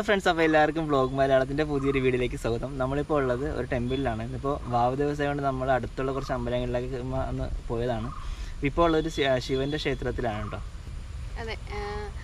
Friends അപ്പോൾ എല്ലാവർക്കും vlog മലയാളത്തിൻ്റെ പുതിയൊരു വീഡിയോയിലേക്ക് സ്വാഗതം നമ്മളിപ്പോൾ ഉള്ളത് ഒരു ടെമ്പിളിലാണ് ഇന്നിപ്പോൾ വാവ് ദിവസം കൊണ്ട് നമ്മൾ അടുത്തുള്ള കുറച്ച് അമ്പലങ്ങളിലേക്ക് മ- ഒന്ന് പോയതാണ് ഇപ്പോൾ ഉള്ളൊരു ശി- ശിവൻ്റെ ക്ഷേത്രത്തിലാണ് കേട്ടോ അതെ ആ,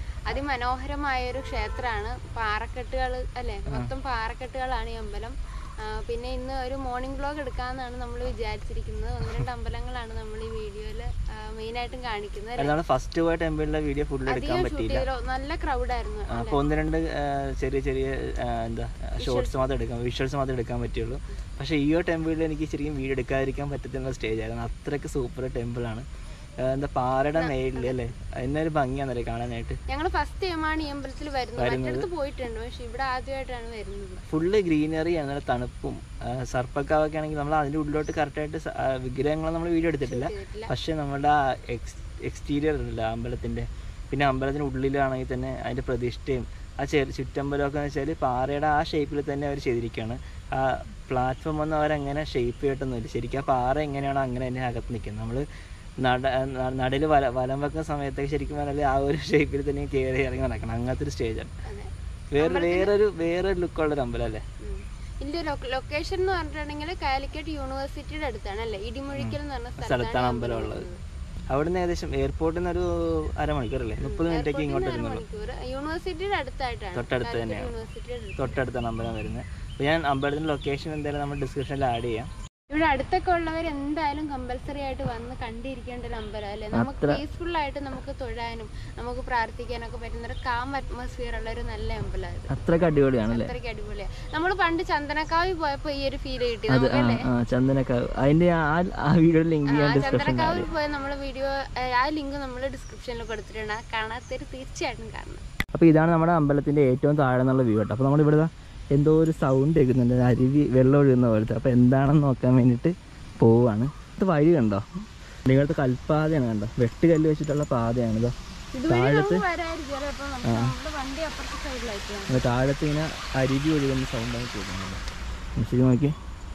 അതിമനോഹരമായ ഒരു ക്ഷേത്രമാണ് പാറക്കെട്ടുകൾ അല്ലെ മൊത്തം പാറക്കെട്ടുകളാണ് ഈ അമ്പലം ആ, പിന്നെ ഇന്ന് ഒരു മോർണിംഗ് വ്ലോഗ് എടുക്കാമെന്നാണ് നമ്മൾ വിചാരിച്ചിരിക്കുന്നത് ഒന്ന് രണ്ട് അമ്പലങ്ങളാണ് നമ്മൾ ഈ വീഡിയോയിൽ മെയിനായിട്ടും കാണിക്കുന്നത് അല്ലേ? നമ്മൾ ഫസ്റ്റ് പോയ ടെമ്പിളിലെ വീഡിയോ ഫുൾ എടുക്കാൻ അധികം ഷൂട്ട് പറ്റിയില്ല ചെയ്തല്ലോ നല്ല ക്രൗഡായിരുന്നു ആ, അപ്പോൾ ഒന്ന് രണ്ട് ആ, ചെറിയ ചെറിയ ആ, എന്താ ഷോർട്സ് മാത്രം എടുക്കാം വിഷ്വൽസ് മാത്രമേ എടുക്കാൻ പറ്റുള്ളൂ പക്ഷേ ഈ ഒരു ടെമ്പിളിൽ എനിക്ക് ശരിക്കും വീഡിയോ എടുക്കാതിരിക്കാൻ പറ്റത്തുന്ന സ്റ്റേജ് ആയിരുന്നു അത്രയ്ക്ക് സൂപ്പർ ടെമ്പിളാണ് എന്താ പാറയുടെ മേളിൽ അല്ലേ എന്നൊരു ഭംഗിയാണല്ലേ കാണാനായിട്ട് ഞങ്ങൾ ഫസ്റ്റ് ടൈമാണ് ഈ അമ്പലത്തിൽ വരുന്നത് മറ്റടുത്ത് പോയിട്ടുണ്ട് പക്ഷെ ഇവിടെ ആദ്യമായിട്ടാണ് വരുന്നത് ഫുള്ള് ഗ്രീനറി ആണ് നല്ല തണുപ്പും ആ, സർപ്പക്കാവൊക്കെ ആണെങ്കിൽ നമ്മൾ അതിൻ്റെ ഉള്ളിലോട്ട് കറക്റ്റായിട്ട് വിഗ്രഹങ്ങൾ നമ്മൾ വീഡിയോ എടുത്തിട്ടില്ല ചെയ്തിട്ടില്ല. പക്ഷേ നമ്മുടെ ആ എക്സ് എക്സ്റ്റീരിയർ ഉണ്ടല്ലോ അമ്പലത്തിൻ്റെ പിന്നെ അമ്പലത്തിൻ്റെ ഉള്ളിലാണെങ്കിൽ തന്നെ അതിൻ്റെ പ്രതിഷ്ഠയും ആ ചെ ചുറ്റമ്പലമൊക്കെ എന്ന് വെച്ചാൽ പാറയുടെ ആ ഷേപ്പിൽ തന്നെ അവർ ചെയ്തിരിക്കുകയാണ് ആ പ്ലാറ്റ്ഫോം ഒന്നും അവരങ്ങനെ ഷേപ്പ് ചെയ്തിട്ടൊന്നുമില്ല ശരിക്കും ആ പാറ എങ്ങനെയാണോ അങ്ങനെ തന്നെ അകത്ത് നിൽക്കുന്നത് നമ്മൾ നട നടയിൽ വല വലം വെക്കുന്ന സമയത്തൊക്കെ ശരിക്കും പറഞ്ഞാൽ ആ ഒരു ഷേപ്പിൽ തന്നെ കയറി ഇറങ്ങി നടക്കണം അങ്ങനത്തെ ഒരു സ്റ്റേജാണ് അതെ വേറെ വേറൊരു വേറൊരു ലുക്കുള്ളൊരു അമ്പലം അല്ലേ ഉം. ഇതിന്റെ ലൊക്കേഷൻ എന്ന് പറഞ്ഞിട്ടുണ്ടെങ്കിൽ കാലിക്കറ്റ് യൂണിവേഴ്സിറ്റിയുടെ അടുത്താണ് അല്ലേ ഇടിമുഴിക്കൽ എന്ന് പറഞ്ഞ സ്ഥലത്താണ് സ്ഥലത്താണ് അമ്പലം ഉള്ളത് അവിടുന്ന് ഏകദേശം എയർപോർട്ടിൽ നിന്ന് ഒരു അരമണിക്കൂറല്ലേ മുപ്പത് മിനിറ്റൊക്കെ ഇങ്ങോട്ട് വരുന്നുള്ളൂ മണിക്കൂർ യൂണിവേഴ്സിറ്റിയുടെ അടുത്തായിട്ടാണ് തൊട്ടടുത്ത് കാലിക്കറ്റ് തന്നെയാണ് യൂണിവേഴ്സിറ്റിയുടെ അടുത്ത് തൊട്ടടുത്താണ് അമ്പലം വരുന്നത് അപ്പോൾ ഞാൻ അമ്പലത്തിൻ്റെ ലൊക്കേഷൻ എന്തായാലും നമ്മൾ ഡിസ്ക്രിപ്ഷനിൽ ആഡ് ചെയ്യാം ഇവിടെ അടുത്തൊക്കെ ഉള്ളവർ എന്തായാലും കമ്പൽസറി ആയിട്ട് വന്ന് കണ്ടിരിക്കേണ്ട ഒരു അമ്പലം അല്ലേ നമുക്ക് പീസ്ഫുൾ ആയിട്ട് നമുക്ക് തൊഴാനും നമുക്ക് പ്രാർത്ഥിക്കാനൊക്കെ പറ്റുന്ന ഒരു കാം അറ്റ്മോസ്ഫിയർ ഉള്ള ഒരു നല്ല അമ്പലം ഇത് അത്രയ്ക്ക് അടിപൊളിയാണല്ലേ അത്രയ്ക്ക് അടിപൊളിയാണ് നമ്മൾ പണ്ട് ചന്ദനക്കാവിൽ പോയപ്പോ ഈ ഒരു ഫീൽ കിട്ടി അത് നമുക്ക് ആ അല്ലേ ആ ചന്ദനക്കാവ് അതിൻ്റെ ആ ആ വീഡിയോ ലിങ്ക് ആ ഞാൻ ഡിസ്ക്രിപ്ഷനിൽ ചന്ദ്രക്കാവിൽ പോയ നമ്മളെ വീഡിയോ ആ ലിങ്ക് നമ്മൾ ഡിസ്ക്രിപ്ഷനിൽ കൊടുത്തിട്ടുണ്ട് ആ കാണാത്തവർ തീർച്ചയായിട്ടും കാണണം അപ്പോൾ ഇതാണ് നമ്മുടെ അമ്പലത്തിൻ്റെ ഏറ്റവും താഴെ നിന്നുള്ള വ്യൂ കേട്ടോ അപ്പോൾ നമ്മളിവിടെ ദാ എന്തോ ഒരു സൗണ്ട് കേൾക്കുന്നുണ്ട് അരുവി വെള്ളം ഒഴുകുന്ന പോലത്തെ അപ്പോൾ എന്താണെന്ന് നോക്കാൻ വേണ്ടിയിട്ട് പോവുകയാണ് ഇത് വഴി കണ്ടോ നിങ്ങളത്തെ കൽപ്പാതയാണ് കണ്ടോ വെട്ടുകല്ല് വെച്ചിട്ടുള്ള പാതയാണ് ഇതോ ഇതുവഴി താഴത്ത് നമുക്ക് വരായിരിക്കും അല്ലേ അപ്പൊ നമുക്ക് നമ്മുടെ വണ്ടി അപ്പുറത്തെ സൈഡിലായിട്ടാണ് അത് താഴത്ത് ഇങ്ങനെ അരുവി ഒഴുകുന്ന സൗണ്ടാണ് കേൾക്കുന്നത് ശരി നോക്കി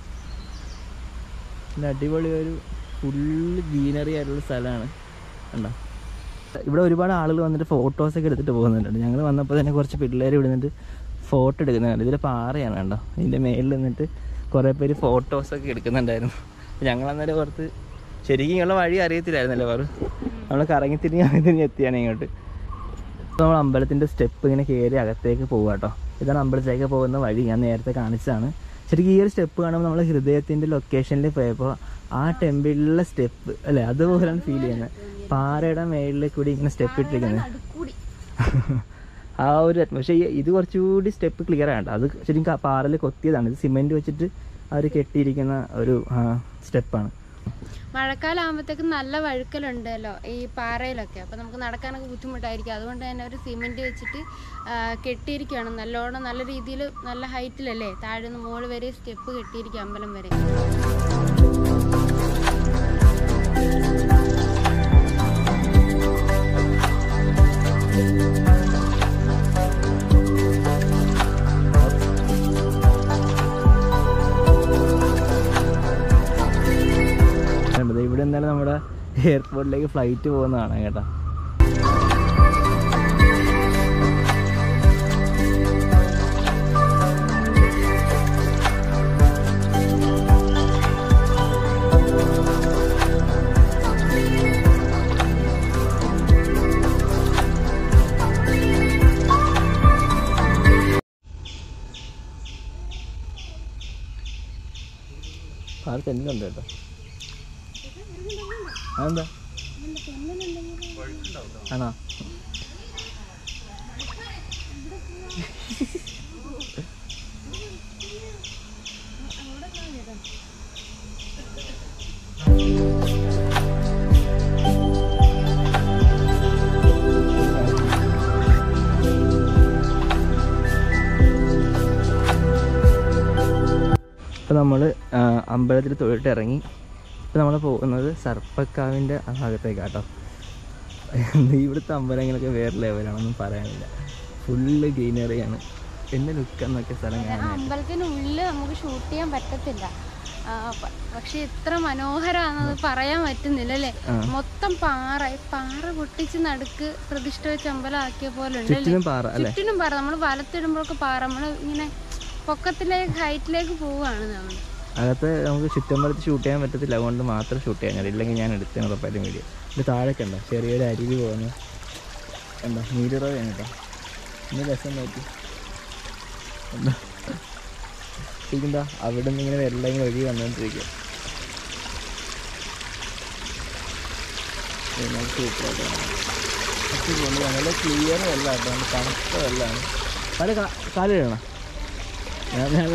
നല്ല അടിപൊളി ഒരു ഫുള്ള് ഗ്രീനറി ആയിട്ടുള്ള സ്ഥലമാണ് കണ്ടോ ഇവിടെ ഒരുപാട് ആളുകൾ വന്നിട്ട് ഫോട്ടോസൊക്കെ എടുത്തിട്ട് പോകുന്നുണ്ട് ഞങ്ങൾ വന്നപ്പോൾ തന്നെ കുറച്ച് പിള്ളേർ ഇവിടെ നിന്നിട്ട് ഫോട്ടോ എടുക്കുന്നുണ്ട് ഇതിൽ പാറയാണ് കണ്ടോ ഇതിൻ്റെ മേളിൽ നിന്നിട്ട് കുറേ പേര് ഫോട്ടോസൊക്കെ എടുക്കുന്നുണ്ടായിരുന്നു ഞങ്ങൾ അന്നേരം ഓർത്ത് ശരിക്കും ഇങ്ങനെയുള്ള വഴി അറിയത്തില്ലായിരുന്നല്ലോ വേറെ നമ്മൾ കറങ്ങി തിരിഞ്ഞ് കറങ്ങി തിരിഞ്ഞ് എത്തിയാണ് ഇങ്ങോട്ട് ഇപ്പോൾ നമ്മൾ അമ്പലത്തിൻ്റെ സ്റ്റെപ്പ് ഇങ്ങനെ കയറി അകത്തേക്ക് പോകുക കേട്ടോ ഇതാണ് അമ്പലത്തിലേക്ക് പോകുന്ന വഴി ഞാൻ നേരത്തെ കാണിച്ചതാണ് ശരിക്കും ഈ ഒരു സ്റ്റെപ്പ് കാണുമ്പോൾ നമ്മൾ ഹൃദയത്തിൻ്റെ ലൊക്കേഷനിൽ പോയപ്പോൾ ആ ടെമ്പിളിലെ സ്റ്റെപ്പ് അല്ലേ അതുപോലെയാണ് ഫീൽ ചെയ്യുന്നത് പാറയുടെ മേളിൽ കൂടി ഇങ്ങനെ സ്റ്റെപ്പ് ഇട്ടിരിക്കുന്നത് നടുക്കൂടി ആ ഒരു atmo- പക്ഷേ ഈ- ഇത് കുറച്ചുകൂടി സ്റ്റെപ്പ് ക്ലിയർ ആണ് അത് ശരിക്കും ക- പാറയിൽ കൊത്തിയതാണ് ഇത് സിമെൻറ്റ് വെച്ചിട്ട് അവർ കെട്ടിയിരിക്കുന്ന ഒരു സ്റ്റെപ്പാണ് മഴക്കാലം ആകുമ്പോഴത്തേക്കും നല്ല വഴുക്കലുണ്ടല്ലോ ഈ പാറയിലൊക്കെ അപ്പൊ നമുക്ക് നടക്കാനൊക്കെ ബുദ്ധിമുട്ടായിരിക്കും അതുകൊണ്ട് തന്നെ ഒരു സിമെന്റ് വെച്ചിട്ട് ആ, കെട്ടിയിരിക്കുകയാണ് നല്ലോണം നല്ല രീതിയിൽ നല്ല ഹൈറ്റിലല്ലേ താഴെ നിന്ന് മുകളിൽ വരെ സ്റ്റെപ്പ് കെട്ടിയിരിക്കുക അമ്പലം വരെ കണ്ടത് ഇവിടെ എന്തായാലും നമ്മുടെ എയർപോർട്ടിലേക്ക് ഫ്ലൈറ്റ് പോകുന്നതാണ് കേട്ടോ ആൾ തെന്നുണ്ട് കേട്ടോ അതെന്താ ആണോ ഇപ്പം നമ്മൾ അമ്പലത്തിൽ തൊഴിലിട്ട് ഇറങ്ങി ഇപ്പം നമ്മൾ പോകുന്നത് സർപ്പക്കാവിൻ്റെ ആ ഭാഗത്തേക്കാട്ടോ ഇവിടുത്തെ അമ്പലങ്ങളൊക്കെ വേറെ ലെവലാണെന്നും പറയാനില്ല ഫുള്ള് ഗ്രീനറിയാണ് എന്നെ ലുക്ക് എന്നൊക്കെ സ്ഥലം ആ കാണാൻ അമ്പലത്തിന് ഉള്ളിൽ നമുക്ക് ഷൂട്ട് ചെയ്യാൻ പറ്റത്തില്ല ആ, പ- പക്ഷെ എത്ര മനോഹരമാണെന്നത് പറയാൻ പറ്റുന്നില്ല അല്ലേ ആ. മൊത്തം പാറ ഈ പാറ പൊട്ടിച്ച് നടുക്ക് പ്രതിഷ്ഠ വെച്ച് അമ്പലം ആക്കിയ പോലെ ഉണ്ട് അല്ലേ ചുറ്റിനും പാറ അല്ലേ ചുറ്റിനും പാറ നമ്മൾ വലത്തിടുമ്പോഴൊക്കെ പാറ നമ്മൾ ഇങ്ങനെ പൊക്കത്തിലേക്ക് ഹൈറ്റിലേക്ക് പോവുകയാണ് നമ്മൾ അകത്ത് നമുക്ക് ചുറ്റമ്പലത്ത് ഷൂട്ട് ചെയ്യാൻ പറ്റത്തില്ല അതുകൊണ്ട് മാത്രം ഷൂട്ട് ചെയ്യാൻ കഴിയും ഇല്ലെങ്കിൽ ഞാൻ എടുത്തേ ഉറപ്പായിട്ടും വീഡിയോ ഇത് താഴേക്ക് ഉണ്ടോ ചെറിയൊരു അരുവി പോകുന്നു എന്താ നീരുറവയാണ് കേട്ടോ ഇന്ന് രസം നോക്കി എന്താ എന്താ അവിടെ നിന്ന് ഇങ്ങനെ വെള്ളം ഇങ്ങനെ ഒഴുകി വന്നുകൊണ്ടിരിക്കുക സൂപ്പറായിട്ടാണ് നല്ല ക്ലിയർ വെള്ളം കേട്ടോ നല്ല തണുത്ത വെള്ളമാണ് കാല് കാലിടണം ഞാൻ ഞാൻ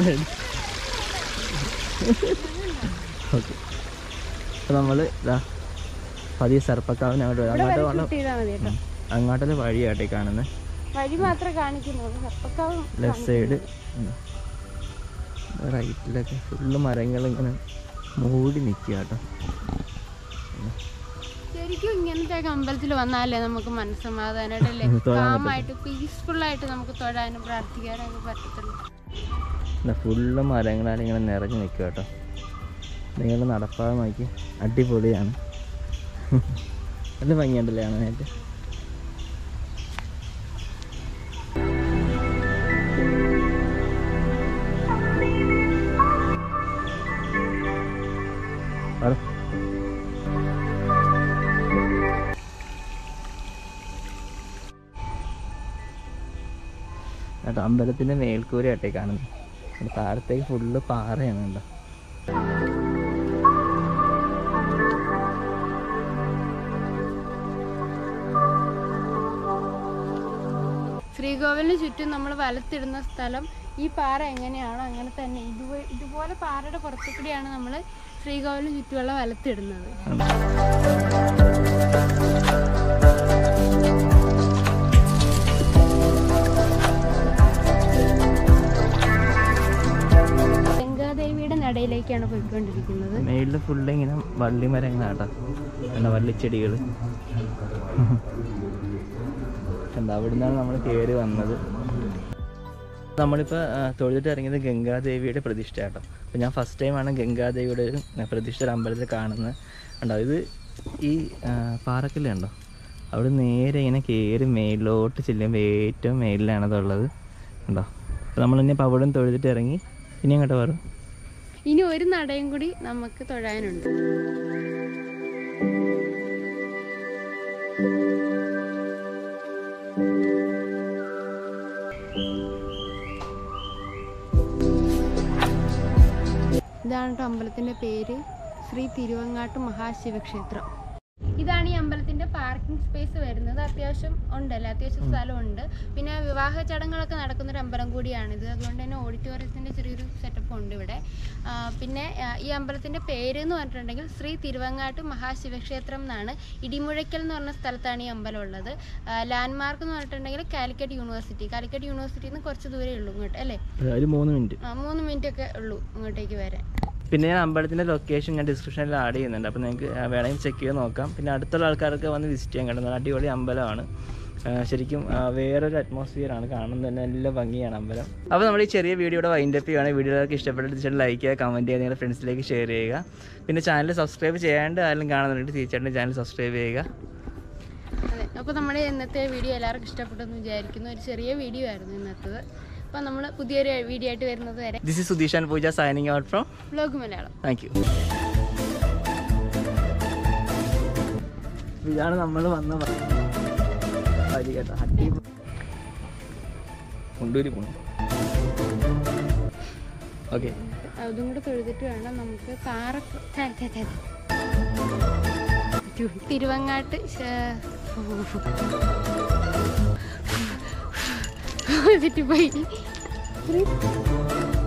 ഓക്കെ അപ്പോൾ നമ്മൾ ഇതാ പതിയെ സർപ്പക്കാവിന് അങ്ങോട്ട് വരാം അങ്ങോട്ട് വണ്ണം ചെയ്താൽ മതി കേട്ടോ അങ്ങോട്ടല്ലേ വഴിയാട്ടെ കാണുന്നത് വഴി മാത്രമേ കാണിക്കുന്നുള്ളൂ സർപ്പക്കാവും ലെഫ്റ്റ് സൈഡ് റൈറ്റിലൊക്കെ ഫുള്ള് മരങ്ങൾ ഇങ്ങനെ മൂടി നിൽക്കുക കേട്ടോ ശരിക്കും ഇങ്ങനത്തെ ഒക്കെ അമ്പലത്തിൽ വന്നാലേ നമുക്ക് മനസ്സമാധാനമായിട്ടല്ലേ തൊഴാൻ കാമായിട്ട് പീസ്ഫുൾ ആയിട്ട് നമുക്ക് തൊഴാനും പ്രാർത്ഥിക്കാനും ഒക്കെ പറ്റത്തുള്ളൂ ഫുള്ള് മരങ്ങളാൽ ഇങ്ങനെ നിറഞ്ഞു നിൽക്കുക കേട്ടോ നിങ്ങൾ നടപ്പാതെ നോക്കി അടിപൊളിയാണ് നല്ല ഭംഗിയുണ്ടല്ലേ കാണാനായിട്ട് പറ. കേട്ടോ അമ്പലത്തിൻ്റെ മേൽക്കൂരയായിട്ടേ കാണുന്നത് പിന്നെ താഴത്തേക്ക് ഫുള്ള് പാറയാണ് കേട്ടോ ശ്രീകോവിലിന് ചുറ്റും നമ്മൾ വലത്തിടുന്ന സ്ഥലം ഈ പാറ എങ്ങനെയാണോ അങ്ങനെ തന്നെ ഇതുപോലെ ഇതുപോലെ പാറയുടെ പുറത്തു കൂടിയാണ് നമ്മൾ ശ്രീകോവിലിന് ചുറ്റുമുള്ള വലത്തിടുന്നത് ഗംഗാദേവിയുടെ നടയിലേക്കാണ് പോയിക്കൊണ്ടിരിക്കുന്നത് മേളിൽ ഫുള്ള് ഇങ്ങനെ വള്ളി മരങ്ങളാട്ടോ എന്താ വള്ളിച്ചെടികൾ എന്താ അവിടെ നിന്നാണ് നമ്മൾ കയറി വന്നത് നമ്മളിപ്പോൾ തൊഴുതിട്ട് ഇറങ്ങിയത് ഗംഗാദേവിയുടെ പ്രതിഷ്ഠ കേട്ടോ അപ്പോൾ ഞാൻ ഫസ്റ്റ് ടൈമാണ് ഗംഗാദേവിയുടെ ഒരു പ്രതിഷ്ഠ ഒരു അമ്പലത്തിൽ കാണുന്നത് ഉണ്ടോ ഇത് ഈ ആ, പാറക്കല്ലുണ്ടോ അവിടെ നേരെ ഇങ്ങനെ കയറി മേളിലോട്ട് ചെല്ലുമ്പോൾ ഏറ്റവും മേളിലാണ് അതുള്ളത് ഉണ്ടോ അപ്പോൾ നമ്മൾ ഇനി അപ്പോൾ അവിടെ നിന്ന് തൊഴുതിട്ട് ഇറങ്ങി ഇനി അങ്ങോട്ട് വരും ഇനി ഒരു നടയും കൂടി നമുക്ക് തൊഴാനുണ്ട് ഇതാണ് ട്ടോ അമ്പലത്തിന്റെ പേര് ശ്രീ തിരുവങ്ങാട്ട് മഹാശിവക്ഷേത്രം ഇതാണ് ഈ അമ്പലത്തിന്റെ പാർക്കിംഗ് സ്പേസ് വരുന്നത് അത്യാവശ്യം ഉണ്ടല്ലോ അത്യാവശ്യം സ്ഥലമുണ്ട് പിന്നെ വിവാഹ ചടങ്ങുകളൊക്കെ നടക്കുന്ന ഒരു അമ്പലം കൂടിയാണിത് അതുകൊണ്ട് തന്നെ ഓഡിറ്റോറിയത്തിന്റെ ചെറിയൊരു സെറ്റപ്പ് ഉണ്ട് ഇവിടെ ആ, പിന്നെ ആ, ഈ അമ്പലത്തിന്റെ പേര് എന്ന് പറഞ്ഞിട്ടുണ്ടെങ്കിൽ ശ്രീ തിരുവങ്ങാട്ട് മഹാശിവക്ഷേത്രം എന്നാണ് ഇടിമുഴയ്ക്കൽ എന്ന് പറഞ്ഞ സ്ഥലത്താണ് ഈ അമ്പലം ഉള്ളത് ലാൻഡ്മാർക്ക് എന്ന് പറഞ്ഞിട്ടുണ്ടെങ്കിൽ കാലിക്കറ്റ് യൂണിവേഴ്സിറ്റി കാലിക്കറ്റ് യൂണിവേഴ്സിറ്റിയിൽ നിന്ന് കുറച്ച് ദൂരമേ ഉള്ളൂ ഇങ്ങോട്ട് അല്ലേ ഒരു മൂന്ന് മിനിറ്റ് ആ, മൂന്ന് മിനിറ്റ് ഒക്കെ ഉള്ളൂ ഇങ്ങോട്ടേക്ക് വരാൻ പിന്നെ ഞാൻ അമ്പലത്തിൻ്റെ ലൊക്കേഷൻ ഞാൻ ഡിസ്ക്രിപ്ഷനിൽ ആഡ് ചെയ്യുന്നുണ്ട് അപ്പോൾ നിങ്ങൾക്ക് ആ, വേണമെങ്കിൽ ചെക്ക് ചെയ്ത് നോക്കാം പിന്നെ അടുത്തുള്ള ആൾക്കാർക്ക് വന്ന് വിസിറ്റ് ചെയ്യാൻ കഴിയുന്നത് അടിപൊളി അമ്പലമാണ് ആ, ശരിക്കും ആ, വേറൊരു അറ്റ്മോസ്ഫിയർ ആണ് കാണുന്നത് തന്നെ നല്ല ഭംഗിയാണ് അമ്പലം അപ്പോൾ നമ്മൾ ഈ ചെറിയ വീഡിയോ ഇവിടെ വൈൻഡ് അപ്പ് ചെയ്യുകയാണ് വീഡിയോയിലേക്ക് ഇഷ്ടപ്പെട്ടിട്ട് തീർച്ചയായിട്ടും ലൈക്ക് ചെയ്യുക കമൻറ്റ് ചെയ്യുക നിങ്ങളുടെ ഫ്രണ്ട്സിലേക്ക് ഷെയർ ചെയ്യുക പിന്നെ ചാനൽ സബ്സ്ക്രൈബ് ചെയ്യാണ്ട് ആരെങ്കിലും കാണുന്നുണ്ടെങ്കിൽ തീർച്ചയായിട്ടും ചാനൽ സബ്സ്ക്രൈബ് ചെയ്യുക അതെ അപ്പോൾ നമ്മുടെ ഇന്നത്തെ വീഡിയോ എല്ലാവർക്കും ഇഷ്ടപ്പെട്ടെന്ന് വിചാരിക്കുന്നു ഒരു ചെറിയ വീഡിയോ ആയിരുന്നു ഇന്നത്തത് അപ്പോൾ നമ്മൾ പുതിയൊരു വീഡിയോ ആയിട്ട് വരുന്നത് വരെ this is Sudheesh Pooja signing out from vlog Malayalam thank you ഇതാണ് നമ്മൾ വന്ന വ- വഴി കേട്ടോ അടി കൊണ്ടൂരി പോണു ഓക്കെ അതും കൂടെ തൊഴുതിട്ട് വേണം നമുക്ക് പാറ ഛെ, ഛെ, ഛെ. തിരുവങ്ങാട്ട് ശ- തെറ്റിപ്പോയി